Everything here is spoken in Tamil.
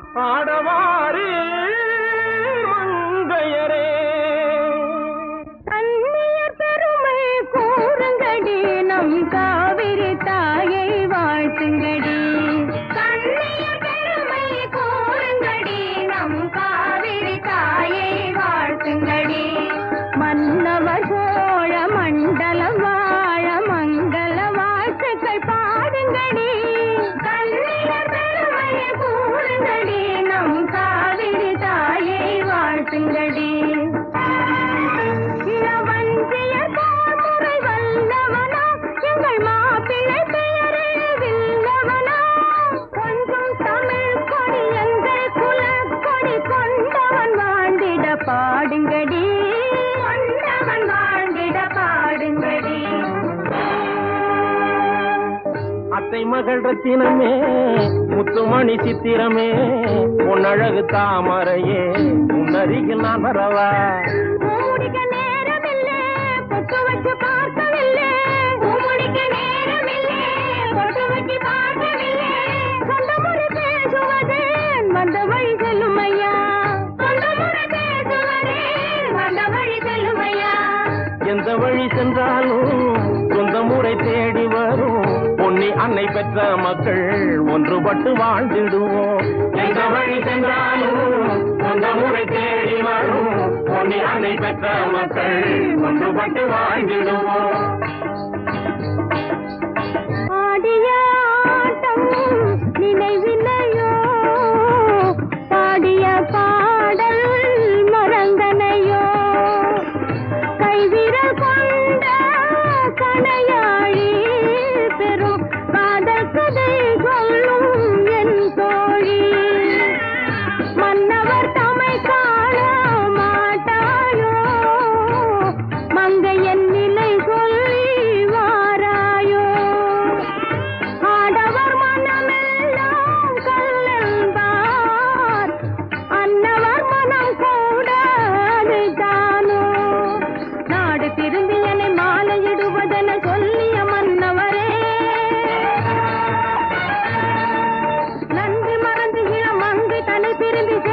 ஆடவாரி மங்கையரே அந்நியர் பெருமை கூறுங்கடி நம் காவிரி தாயை வாழ்த்துங்கடி கண்ணியர் பெருமை கூறுங்கடி நம் காவிரி தாயை வாழ்த்துங்கடி மன்னவர் சோழ மண்டலம் வாழ மங்கள வாழ்த்துக்கள் பாடுங்கடி கண்ணியர் பெருமை கூறுங்கடி நம் காவிரி தாயை வாழ்த்துங்கடி இளவஞ்சிய தாமரை வல்லவனா எங்கள் மாப்பிள்ளை பெயரே வில்லவனா கொஞ்சம் தமிழ் கொடி எங்கள் குலக்கொடி கொண்டவன் வாழ்ந்திட பாடுங்கடி கொண்டவன் வாழ்ந்திட பாடுங்கடி அத்தை மகள் ரத்தினமே முத்துமணி சித்திரமே பொன்னழகு தாமரையே உன்னருகில் நான் வரவா மூடிக்க நேரமில்லை பொட்டு வச்சு பார்க்கவில்லை மூடிக்க நேரமில்லை பொட்டு வச்சு பார்க்கவில்லை சொந்த முறை பேசுவது வந்த வழி செல்லும் ஐயா சொந்த முறை பேசுவது வந்த வழி செல்லும் ஐயா எந்த வழி சென்றாலும் சொந்த முறை தேடி வரும் பொன்னி அன்னை பெற்ற மக்கள் ஒன்றுபட்டு வாழ்ந்திடுவோம் எந்த வழி சென்றாலும் சொந்த முறை தேடி வரும் பொன்னி அன்னை பெற்ற மக்கள் ஒன்றுபட்டு வாழ்ந்திடுவோம் ஆடிய ஆட்டம் நினைவில்லையோ பாடிய பாடல் மறந்தனையோ கைவிரல் கொண்ட கணையாழி பெரும் காதல் கதை சொல்லும் என் தோழி மன்னவர் தமை காண மாட்டாயோ மங்கையன் நிலை சொல்லி வாராயோ ஆடவர் மனமெல்லாம் கல்லென்பார் அன்னவர் மனம் கூட அதுதானோ நாடு திரும்பி என்னை மாலையிடுவதென சொல்லிய மன்னவரே நன்றி மறந்து இளம் மங்கை தலை திரும்பி